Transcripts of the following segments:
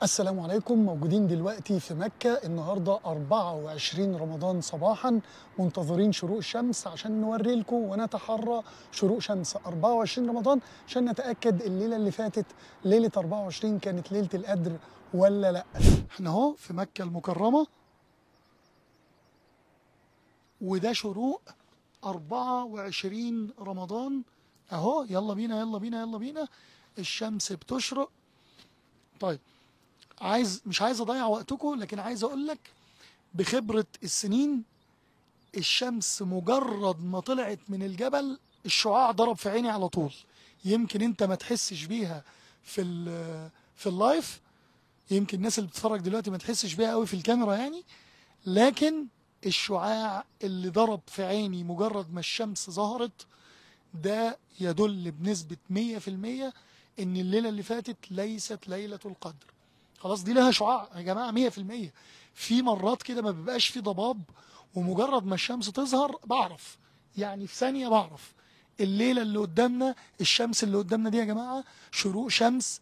السلام عليكم موجودين دلوقتي في مكة النهاردة 24 رمضان صباحا منتظرين شروق الشمس عشان نوري لكم ونتحرى شروق شمس 24 رمضان عشان نتأكد الليلة اللي فاتت ليلة 24 كانت ليلة القدر ولا لا احنا اهو في مكة المكرمة وده شروق 24 رمضان اهو يلا بينا يلا بينا يلا بينا الشمس بتشرق طيب عايز مش عايز اضيع وقتكم لكن عايز اقول لك بخبره السنين الشمس مجرد ما طلعت من الجبل الشعاع ضرب في عيني على طول يمكن انت ما تحسش بيها في ال في اللايف يمكن الناس اللي بتتفرج دلوقتي ما تحسش بيها قوي في الكاميرا يعني لكن الشعاع اللي ضرب في عيني مجرد ما الشمس ظهرت ده يدل بنسبة 100% ان الليلة اللي فاتت ليست ليلة القدر خلاص دي لها شعاع يا جماعة 100% في مرات كده ما بيبقاش في ضباب ومجرد ما الشمس تظهر بعرف يعني في ثانية بعرف الليلة اللي قدامنا الشمس اللي قدامنا دي يا جماعة شروق شمس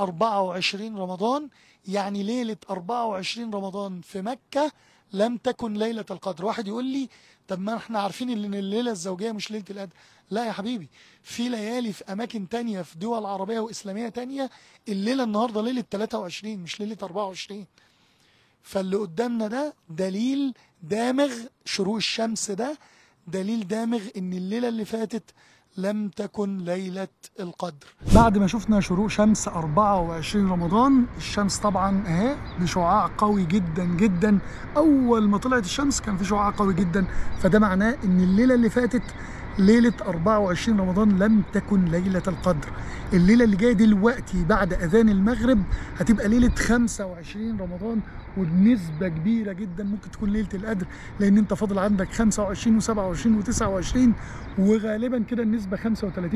24 رمضان يعني ليلة 24 رمضان في مكة لم تكن ليلة القدر واحد يقول لي طب ما احنا عارفين ان الليلة الزوجية مش ليلة القدر لا يا حبيبي في ليالي في اماكن تانية في دول عربية واسلامية تانية الليلة النهاردة ليلة 23 مش ليلة 24 فاللي قدامنا ده دليل دامغ شروق الشمس ده دليل دامغ ان الليلة اللي فاتت لم تكن ليلة القدر بعد ما شفنا شروق شمس 24 رمضان الشمس طبعا اهي بشعاع قوي جدا جدا اول ما طلعت الشمس كان في شعاع قوي جدا فده معناه ان الليلة اللي فاتت ليلة 24 رمضان لم تكن ليلة القدر الليلة اللي جاية دلوقتي بعد أذان المغرب هتبقى ليلة 25 رمضان وبنسبة كبيرة جدا ممكن تكون ليلة القدر لأن أنت فاضل عندك 25 و27 و29 وغالبا كده النسبة 35%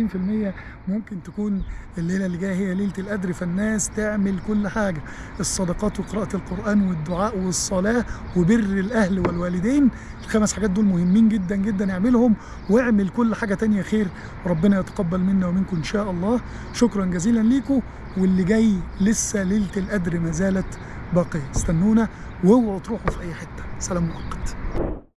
ممكن تكون الليلة اللي جاية هي ليلة القدر فالناس تعمل كل حاجة الصدقات وقراءة القرآن والدعاء والصلاة وبر الأهل والوالدين الخمس حاجات دول مهمين جدا جدا اعملهم واعمل كل حاجة تانية خير وربنا يتقبل منا ومنكم إن شاء الله شكرا جزيلا ليكم واللي جاي لسه ليلة القدر ما زالت باقية استنونا واوعوا تروحوا في أي حتة سلام مؤقت